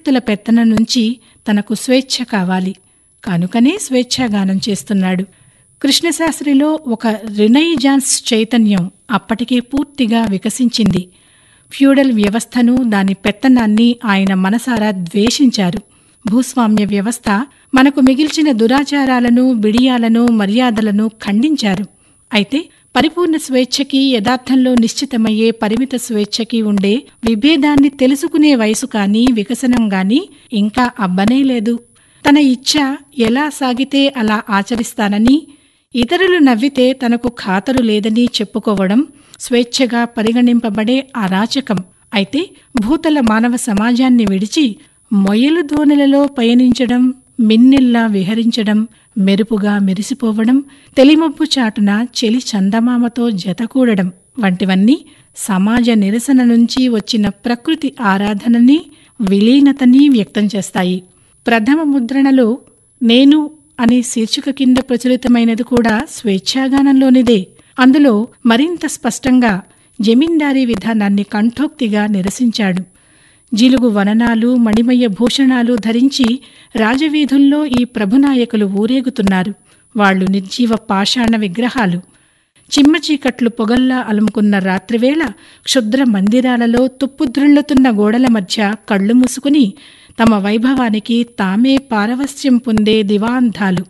పరిస్థితుల పెత్తనం నుంచి తనకు స్వేచ్ఛ కావాలి కనుకనే స్వేచ్ఛాగానం చేస్తున్నాడు కృష్ణశాస్త్రిలో ఒక రినైజాన్స్ చైతన్యం అప్పటికే పూర్తిగా వికసించింది ఫ్యూడల్ వ్యవస్థను దాని పెత్తనాన్ని ఆయన మనసారా ద్వేషించారు భూస్వామ్య వ్యవస్థ మనకు మిగిల్చిన దురాచారాలను బిడియాలను మర్యాదలను ఖండించారు అయితే పరిపూర్ణ స్వేచ్ఛకి యథార్థంలో నిశ్చితమయ్యే పరిమిత స్వేచ్ఛకి ఉండే విభేదాన్ని తెలుసుకునే వయసు కానీ వికసనం గాని ఇంకా అబ్బనే లేదు తన ఇచ్ఛ ఎలా సాగితే అలా ఆచరిస్తానని ఇతరులు నవ్వితే తనకు ఖాతరు లేదని చెప్పుకోవడం స్వేచ్ఛగా పరిగణింపబడే అరాచకం అయితే భూతల మానవ సమాజాన్ని విడిచి మొయలు దోణిలలో పయనించడం మిన్నెల్లా విహరించడం మెరుపుగా మెరిసిపోవడం తెలిమబ్బు చాటున చెలి చందమామతో జతకూడడం వంటివన్నీ సమాజ నిరసన నుంచి వచ్చిన ప్రకృతి ఆరాధనని విలీనతని వ్యక్తం చేస్తాయి ప్రథమ ముద్రణలో నేను అనే శీర్షిక కింద ప్రచురితమైనది కూడా స్వేచ్ఛాగానంలోనిదే అందులో మరింత స్పష్టంగా జమీందారీ విధానాన్ని కంఠోక్తిగా నిరసించాడు జిలుగు వననాలు మణిమయ భూషణాలు ధరించి రాజవీధుల్లో ఈ ప్రభునాయకులు ఊరేగుతున్నారు వాళ్లు నిర్జీవ పాషాణ విగ్రహాలు చిమ్మ చీకట్లు పొగల్లా అలుముకున్న రాత్రివేళ క్షుద్ర మందిరాలలో తుప్పుద్రుళ్లుతున్న గోడల మధ్య కళ్ళు మూసుకుని తమ వైభవానికి తామే పారవస్యం పొందే దివాంధాలు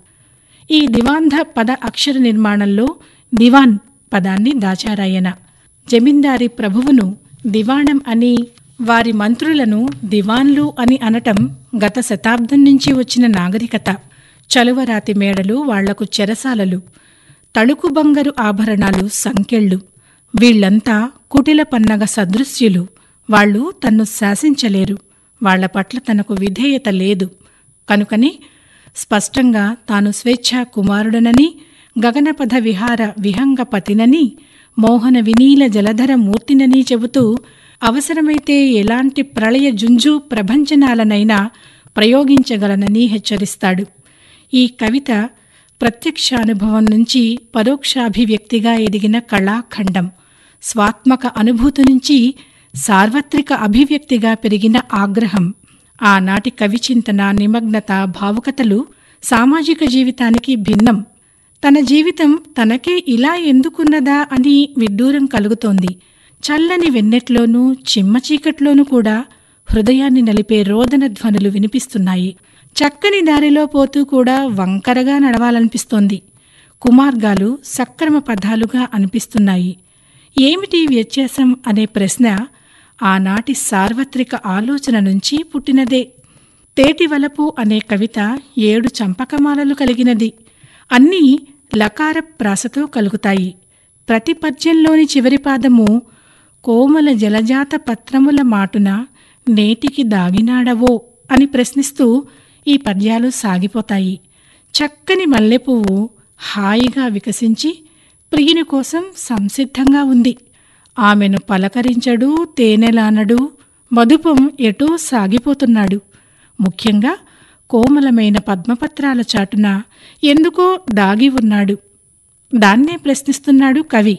ఈ దివాంధ పద అక్షర నిర్మాణంలో దివాన్ పదాన్ని దాచారాయన జమీందారి ప్రభువును దివాణం అని వారి మంత్రులను దివాన్లు అని అనటం గత శతాబ్దం నుంచి వచ్చిన నాగరికత చలువరాతి మేడలు వాళ్లకు చెరసాలలు తళుకు బంగారు ఆభరణాలు సంకెళ్ళు వీళ్లంతా కుటిల పన్నగ సదృశ్యులు వాళ్ళు తన్ను శాసించలేరు వాళ్ల పట్ల తనకు విధేయత లేదు కనుకనే స్పష్టంగా తాను స్వేచ్ఛా కుమారుడనని గగనపథ విహార విహంగపతినని మోహన వినీల జలధర మూర్తినని చెబుతూ అవసరమైతే ఎలాంటి ప్రళయ జుంజు ప్రభంజనాలనైనా ప్రయోగించగలనని హెచ్చరిస్తాడు ఈ కవిత ప్రత్యక్షానుభవం నుంచి పరోక్షాభివ్యక్తిగా ఎదిగిన కళాఖండం స్వాత్మక అనుభూతి నుంచి సార్వత్రిక అభివ్యక్తిగా పెరిగిన ఆగ్రహం ఆనాటి కవిచింతన నిమగ్నత భావుకతలు సామాజిక జీవితానికి భిన్నం తన జీవితం తనకే ఇలా ఎందుకున్నదా అని విడ్డూరం కలుగుతోంది చల్లని వెన్నెట్లోనూ చిమ్మ చీకట్లోనూ కూడా హృదయాన్ని నలిపే రోదన ధ్వనులు వినిపిస్తున్నాయి చక్కని దారిలో పోతూ కూడా వంకరగా నడవాలనిపిస్తోంది కుమార్గాలు సక్రమ పదాలుగా అనిపిస్తున్నాయి ఏమిటి వ్యత్యాసం అనే ప్రశ్న ఆనాటి సార్వత్రిక ఆలోచన నుంచి పుట్టినదే తేటివలపు అనే కవిత ఏడు చంపకమాలలు కలిగినది అన్నీ లకార ప్రాసతో కలుగుతాయి ప్రతి పద్యంలోని చివరి పాదము కోమల జలజాత పత్రముల మాటున నేటికి దాగినాడవో అని ప్రశ్నిస్తూ ఈ పద్యాలు సాగిపోతాయి చక్కని మల్లెపువ్వు హాయిగా వికసించి ప్రియుని కోసం సంసిద్ధంగా ఉంది ఆమెను పలకరించడు తేనెలానడు మధుపం ఎటూ సాగిపోతున్నాడు ముఖ్యంగా కోమలమైన పద్మపత్రాల చాటున ఎందుకో దాగి ఉన్నాడు దాన్నే ప్రశ్నిస్తున్నాడు కవి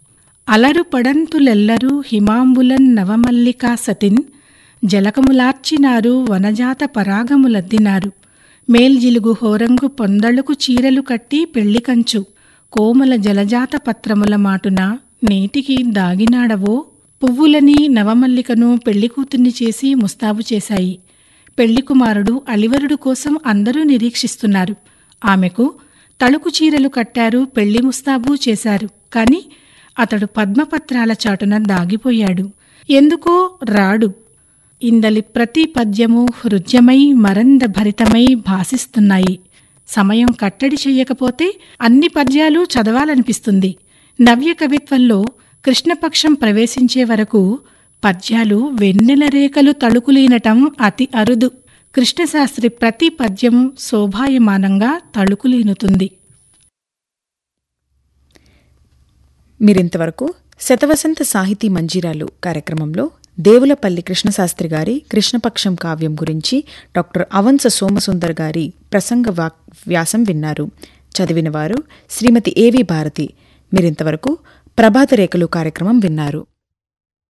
అలరు పడంతులెల్లరూ హిమాంబులన్ నవమల్లికా సతిన్ జలకములార్చినారు వనజాత పరాగములద్దినారు మేల్జిలుగు హోరంగు పొందళుకు చీరలు కట్టి పెళ్లికంచు కోమల జలజాత పత్రముల మాటున నేటికి దాగినాడవో పువ్వులని నవమల్లికను పెళ్లికూతుర్ని చేసి ముస్తాబు చేశాయి పెళ్లికుమారుడు అలివరుడు కోసం అందరూ నిరీక్షిస్తున్నారు ఆమెకు తళుకు చీరలు కట్టారు పెళ్లి ముస్తాబు చేశారు కాని అతడు పద్మపత్రాల చాటున దాగిపోయాడు ఎందుకో రాడు ఇందలి ప్రతి పద్యము హృద్యమై మరంద భరితమై భాసిస్తున్నాయి సమయం కట్టడి చెయ్యకపోతే అన్ని పద్యాలు చదవాలనిపిస్తుంది నవ్య కవిత్వంలో కృష్ణపక్షం ప్రవేశించే వరకు పద్యాలు వెన్నెల రేఖలు తళుకులీనటం అతి అరుదు కృష్ణశాస్త్రి ప్రతి పద్యం శోభాయమానంగా తళుకులీనుతుంది మీరింతవరకు శతవసంత సాహితీ మంజీరాలు కార్యక్రమంలో దేవులపల్లి కృష్ణశాస్త్రి గారి కృష్ణపక్షం కావ్యం గురించి డాక్టర్ అవంస సోమసుందర్ గారి ప్రసంగ వాక్ వ్యాసం విన్నారు చదివినవారు శ్రీమతి ఏవి భారతి మీరింతవరకు ప్రభాత రేఖలు కార్యక్రమం విన్నారు